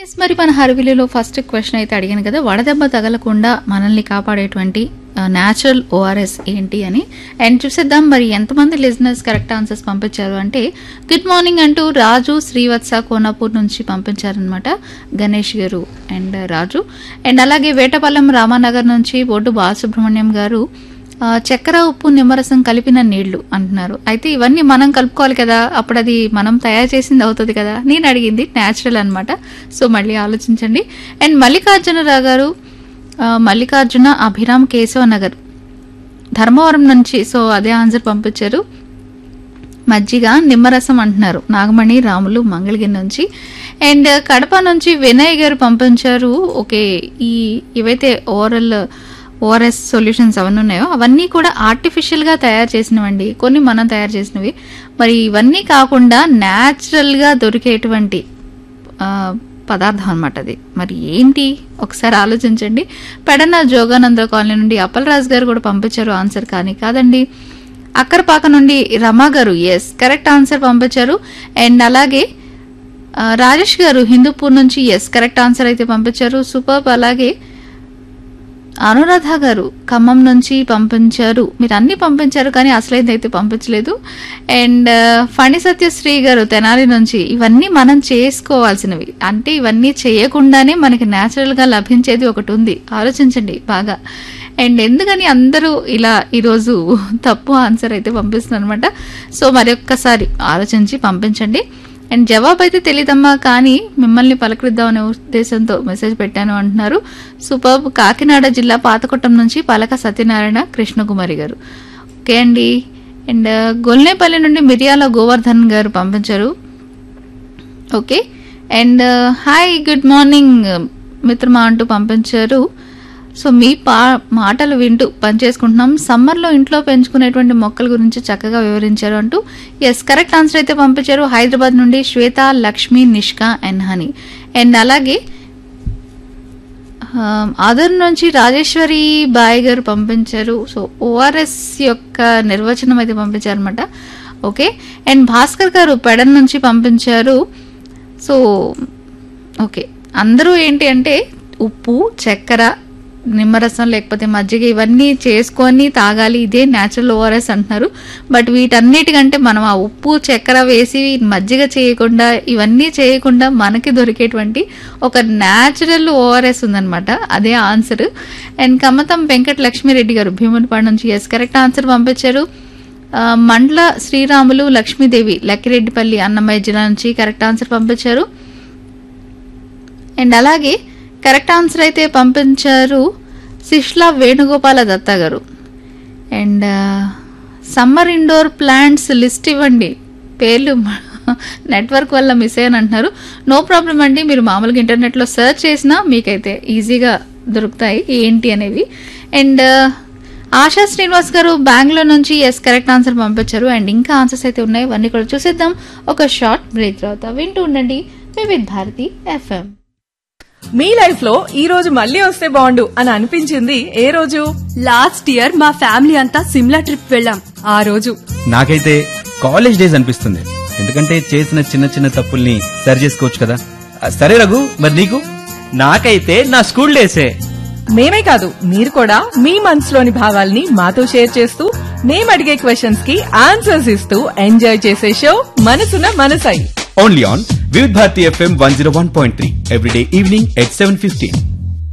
yes మరి మన హర్విలీలో first question అయితే అడిగాను కదా వడదెబ్బ తగలకుండా మనల్ని కాపాడేటువంటి న్యాచురల్ ఓఆర్ఎస్ ఏంటి అని అండ్ చూసేద్దాం మరి ఎంతమంది లిజినెస్ కరెక్ట్ ఆన్సర్స్ పంపించారు అంటే గుడ్ మార్నింగ్ అంటూ రాజు శ్రీవత్స కోనాపూర్ నుంచి పంపించారనమాట గణేష్ గారు అండ్ రాజు అండ్ అలాగే వేటపాలెం రామానగర్ నుంచి బొడ్డు బాలసుబ్రహ్మణ్యం గారు ఆ, చక్కెర ఉప్పు నిమ్మరసం కలిపిన నీళ్లు అంటున్నారు అయితే ఇవన్నీ మనం కలుపుకోవాలి కదా అప్పుడు అది మనం తయారు చేసింది అవుతుంది కదా నేను అడిగింది న్యాచురల్ అన్నమాట సో మళ్ళీ ఆలోచించండి అండ్ మల్లికార్జునరావు గారు ఆ, మల్లికార్జున అభిరామ్ కేశవ నగర్ ధర్మవరం నుంచి సో అదే ఆన్సర్ పంపించారు మజ్జిగ నిమ్మరసం అంటున్నారు నాగమణి రాములు మంగళగిరి నుంచి అండ్ కడప నుంచి వినయ్ గారు పంపించారు ఓకే ఈ ఇవైతే ఓవరాల్ ఓఆర్ఎస్ సొల్యూషన్స్ అవన్నీ ఉన్నాయో అవన్నీ కూడా ఆర్టిఫిషియల్గా తయారు చేసినవండి కొన్ని మనం తయారు చేసినవి మరి ఇవన్నీ కాకుండా న్యాచురల్గా దొరికేటువంటి ఆ, పదార్థం అనమాట అది మరి ఏంటి ఒకసారి ఆలోచించండి పెడన జోగానంద కాలనీ నుండి అప్పలరాజు గారు కూడా పంపించారు ఆన్సర్ కానీ కాదండి అక్కరపాక నుండి Rama garu yes correct answer పంపించారు అండ్ అలాగే ఆ, రాజేష్ గారు హిందూపూర్ నుంచి ఎస్ కరెక్ట్ ఆన్సర్ అయితే పంపించారు సూపర్ అలాగే అనురాధ గారు ఖమ్మం నుంచి పంపించారు మీరు అన్ని పంపించారు కానీ అసలైతే అయితే పంపించలేదు అండ్ ఫణి సత్యశ్రీ గారు తెనాలి నుంచి ఇవన్నీ మనం చేసుకోవాల్సినవి అంటే ఇవన్నీ చేయకుండానే మనకి natural గా లభించేది ఒకటి ఉంది ఆలోచించండి బాగా అండ్ ఎందుకని అందరూ ఇలా ఈరోజు తప్పు ఆన్సర్ అయితే పంపిస్తున్నారు అనమాట సో మరొక్కసారి ఆలోచించి పంపించండి అండ్ జవాబు అయితే తెలియదమ్మా కానీ మిమ్మల్ని పలకరిద్దామనే ఉద్దేశంతో మెసేజ్ పెట్టాను అంటున్నారు సూపర్ కాకినాడ జిల్లా పాతకొట్టం నుంచి పలక సత్యనారాయణ కృష్ణకుమారి గారు ఓకే అండి అండ్ గొల్నేపల్లి నుండి మిరియాల గోవర్ధన్ గారు పంపించారు okay and hi good morning మిత్రమా అంటూ పంపించారు సో మీ పా మాటలు వింటూ పనిచేసుకుంటున్నాం సమ్మర్లో ఇంట్లో పెంచుకునేటువంటి మొక్కల గురించి చక్కగా వివరించారు అంటూ ఎస్ కరెక్ట్ ఆన్సర్ అయితే పంపించారు హైదరాబాద్ నుండి Swetha Lakshmi Nishka and Honey and అలాగే ఆదర్ నుంచి రాజేశ్వరి బాయ్ గారు పంపించారు సో ఓఆర్ఎస్ యొక్క నిర్వచనం అయితే పంపించారనమాట ఓకే అండ్ భాస్కర్ గారు పెడన్ నుంచి పంపించారు సో ఓకే అందరూ ఏంటి అంటే ఉప్పు చక్కెర నిమ్మరసం లేకపోతే మజ్జిగ ఇవన్నీ చేసుకొని తాగాలి ఇదే న్యాచురల్ ఓఆర్ఎస్ అంటున్నారు బట్ వీటన్నిటికంటే మనం ఆ ఉప్పు చక్కెర వేసి మజ్జిగ చేయకుండా ఇవన్నీ చేయకుండా మనకి దొరికేటువంటి ఒక న్యాచురల్ ఓఆర్ఎస్ ఉందన్నమాట అదే ఆన్సర్ అండ్ కమతం వెంకట లక్ష్మీరెడ్డి గారు భీమునిపాడు నుంచి ఎస్ కరెక్ట్ ఆన్సర్ పంపించారు ఆ, మండ్ల శ్రీరాములు లక్ష్మీదేవి లక్కిరెడ్డిపల్లి అన్నమయ్య జిల్లా నుంచి కరెక్ట్ ఆన్సర్ పంపించారు అండ్ అలాగే కరెక్ట్ ఆన్సర్ అయితే పంపించారు Sishla Venugopala Datta garu and summer indoor plants list ఇవ్వండి పేర్లు నెట్వర్క్ వల్ల మిస్ అయ్యాను అంటున్నారు నో ప్రాబ్లం అండి మీరు మామూలుగా ఇంటర్నెట్లో సెర్చ్ చేసినా మీకైతే ఈజీగా దొరుకుతాయి ఏంటి అనేవి అండ్ ఆశా శ్రీనివాస్ గారు బెంగళూరు నుంచి ఎస్ కరెక్ట్ ఆన్సర్ పంపించారు అండ్ ఇంకా ఆన్సర్స్ అయితే ఉన్నాయి ఇవన్నీ కూడా చూసేద్దాం ఒక షార్ట్ బ్రేక్ తర్వాత వింటూ ఉండండి వివిధ్ భారతి ఎఫ్ఎం మీ లైఫ్ లో ఈ రోజు మళ్ళీ వస్తే బాగుండు అని అనిపించింది ఏ రోజు లాస్ట్ ఇయర్ మా ఫ్యామిలీ అంతా సిమ్లా ట్రిప్ వెళ్ళాం ఆ రోజు నాకైతే కాలేజ్ డేస్ అనిపిస్తుంది ఎందుకంటే చేసిన చిన్న చిన్న తప్పుల్ని సరి చేసుకోవచ్చు కదా ఆ, సరే రఘు మరి నీకు నాకైతే నా స్కూల్ డేసే మేమే కాదు మీరు కూడా మీ మనసులోని భావాల్ని మాతో షేర్ చేస్తూ మేము అడిగే క్వశ్చన్స్ కి ఆన్సర్స్ ఇస్తూ ఎంజాయ్ చేసే show Manasuna Manasai only on Vividh Bharati FM one zero one point three everyday evening at seven fifteen